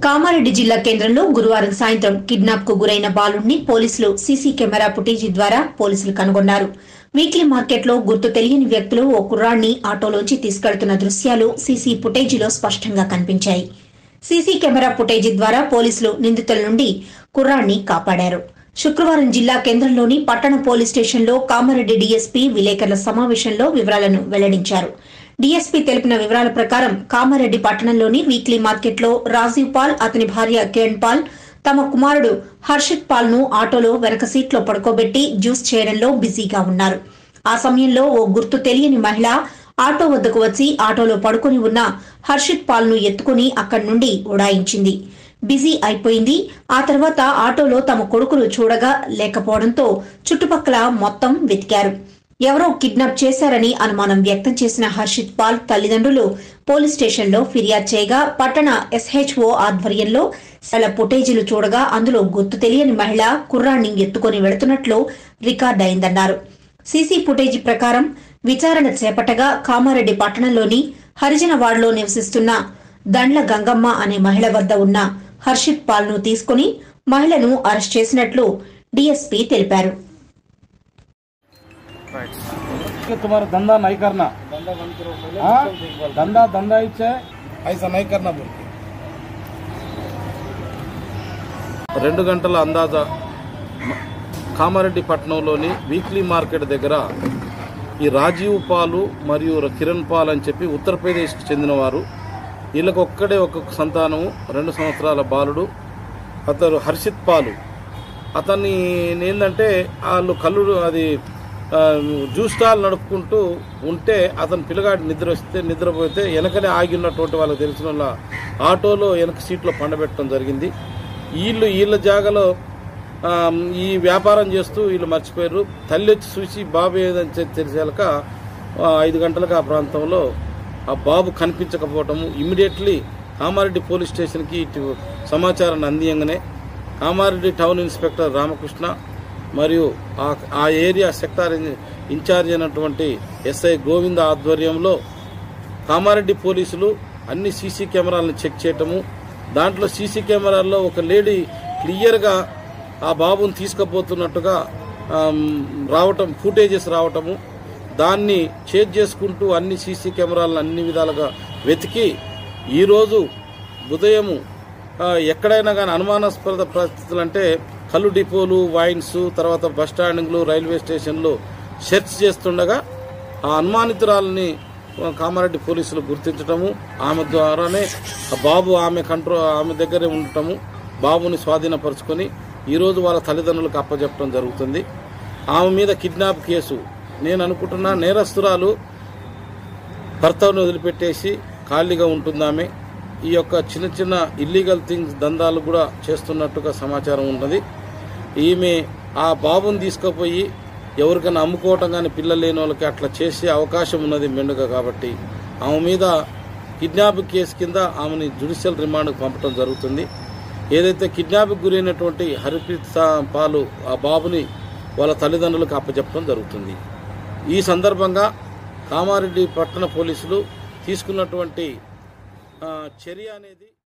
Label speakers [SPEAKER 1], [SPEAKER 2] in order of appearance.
[SPEAKER 1] కామారెడ్డి జిల్లా కేంద్రంలో గురువారం సాయంత్రం కిడ్నాప్ కు గురైన బాలుడిని పోలీసులు సీసీ కెమెరా ఫుటేజీ ద్వారా పోలీసులు కనుగొన్నారు వీక్లీ మార్కెట్లో గుర్తు తెలియని వ్యక్తులు ఓ కుర్రాడిని ఆటోలోంచి తీసుకెళ్తున్న దృశ్యాలు సీసీ ఫుటేజీలో స్పష్టంగా కనిపించాయి సీసీ కెమెరా ఫుటేజీ ద్వారా పోలీసులు నిందితుల నుండి కుర్రాడిని కాపాడారు శుక్రవారం జిల్లా కేంద్రంలోని పట్టణ పోలీస్ స్టేషన్లో కామారెడ్డి డీఎస్పీ విలేకరుల సమావేశంలో వివరాలను వెల్లడించారు డీఎస్పీ తెలిపిన వివరాల ప్రకారం కామారెడ్డి పట్టణంలోని వీక్లీ మార్కెట్లో రాజీవ్ పాల్ అతని భార్య కిరణ్ పాల్ తమ కుమారుడు హర్షిత్ పాల్ ను ఆటోలో వెనక సీట్లో పడుకోబెట్టి జ్యూస్ చేయడంలో బిజీగా ఉన్నారు ఆ సమయంలో ఓ గుర్తు తెలియని మహిళ ఆటో వద్దకు వచ్చి ఆటోలో పడుకొని ఉన్న హర్షిత్ పాల్ ను ఎత్తుకుని అక్కడి నుండి ఉడాయించింది బిజీ అయిపోయింది ఆ తర్వాత ఆటోలో తమ కొడుకులు చూడగా లేకపోవడంతో చుట్టుపక్కల మొత్తం వెతికారు ఎవరో కిడ్నాప్ చేశారని అనుమానం వ్యక్తం చేసిన హర్షిత్ పాల్ తల్లిదండ్రులు పోలీస్ స్టేషన్లో ఫిర్యాదు చేయగా పట్టణ ఎస్హెచ్ఓ ఆధ్వర్యంలో సెల ఫుటేజీలు చూడగా అందులో గుర్తు తెలియని మహిళ కుర్రాన్ని ఎత్తుకొని వెళుతున్నట్లు రికార్డ్ అయిందన్నారు సీసీ ఫుటేజీ ప్రకారం విచారణ చేపట్టగా కామారెడ్డి పట్టణంలోని హరిజన వార్డులో నివసిస్తున్న దండ్ల గంగమ్మ అనే మహిళ వద్ద ఉన్న హర్షిత్ పాల్ ను తీసుకుని మహిళను అరెస్ట్ చేసినట్లు డీఎస్పీ తెలిపారు
[SPEAKER 2] कि तुम्हारा धंधा नहीं करना हाँ? धंधा धंधा ही है ऐसा नहीं करना बोल
[SPEAKER 3] రెండు గంటల అందాజ మ- కామారెడ్డి పట్టణంలోని వీక్లీ మార్కెట్ దగ్గర ఈ రాజీవ్ పాలు మరియు కిరణ్ పాల్ అని చెప్పి ఉత్తరప్రదేశ్కి చెందినవారు వీళ్ళకి ఒక్కడే ఒక సంతానం రెండు సంవత్సరాల బాలుడు అతను హర్షిత్ పాలు అతన్ని ఏంటంటే వాళ్ళు కళ్ళు అది ఆ, జ్యూస్ స్టాల్ నడుపుకుంటూ ఉంటే అతను పిల్లగాడి నిద్ర వస్తే నిద్రపోతే వెనకనే ఆగి ఉన్నటువంటి వాళ్ళకి తెలిసిన వాళ్ళ ఆటోలో వెనక సీట్లో పండబెట్టడం జరిగింది వీళ్ళు వీళ్ళ జాగాలో ఆ, ఈ వ్యాపారం చేస్తూ వీళ్ళు మర్చిపోయారు తల్లి వచ్చి చూసి బాబు ఏదని తె- తెలిసాక ఆ, ఐదు గంటలకు ఆ ప్రాంతంలో ఆ బాబు కనిపించకపోవటము ఇమ్మీడియట్లీ కామారెడ్డి పోలీస్ స్టేషన్కి ఇటు సమాచారాన్ని అందియంగానే కామారెడ్డి టౌన్ ఇన్స్పెక్టర్ రామకృష్ణ మరియు ఆ ఆ ఏరియా సెక్టార్ ఇన్- ఇన్ఛార్జ్ అయినటువంటి ఎస్ఐ గోవింద ఆధ్వర్యంలో కామారెడ్డి పోలీసులు అన్ని సీసీ కెమెరాలను చెక్ చేయటము దాంట్లో సీసీ కెమెరాల్లో ఒక లేడీ క్లియర్గా ఆ బాబుని తీసుకుపోతున్నట్టుగా ఆమ్, రావటం ఫుటేజెస్ రావటము దాన్ని చేజ్ చేసుకుంటూ అన్ని సీసీ కెమెరాలను అన్ని విధాలుగా వెతికి ఈరోజు ఉదయము ఆ, ఎక్కడైనా కానీ అనుమానాస్పద పరిస్థితులు అంటే కళ్ళు డిపోలు వైన్స్ తర్వాత బస్ స్టాండింగ్లు రైల్వే స్టేషన్లు సెర్చ్ చేస్తుండగా ఆ అనుమానితురాలని ఆ, కామారెడ్డి పోలీసులు గుర్తించటము ఆమె ద్వారానే ఆ బాబు ఆమె కంట్రో ఆమె దగ్గరే ఉండటము బాబుని స్వాధీనపరుచుకొని ఈరోజు వాళ్ళ తల్లిదండ్రులకు అప్పచెప్పడం జరుగుతుంది ఆమె మీద కిడ్నాప్ కేసు నేను అనుకుంటున్నా నేరస్తురాలు భర్తను వదిలిపెట్టేసి ఖాళీగా ఉంటుందామె ఈ యొక్క చిన్న చిన్న ఇల్లీగల్ థింగ్స్ దందాలు కూడా చేస్తున్నట్టుగా సమాచారం ఉన్నది ఈమె ఆ బాబుని తీసుకుపోయి ఎవరికైనా అమ్ముకోవటం కానీ పిల్లలు లేని వాళ్ళకి అట్లా చేసే అవకాశం ఉన్నది మెండుగా కాబట్టి ఆమె మీద కిడ్నాప్ కేసు కింద ఆమెని జ్యుడిషియల్ రిమాండ్కు పంపడం జరుగుతుంది ఏదైతే కిడ్నాప్కి గురైనటువంటి హరిప్రీత్ సా- పాలు ఆ బాబుని వాళ్ళ తల్లిదండ్రులకు అప్పచెప్పడం జరుగుతుంది ఈ సందర్భంగా కామారెడ్డి పట్టణ పోలీసులు తీసుకున్నటువంటి ఆ, చర్య అనేది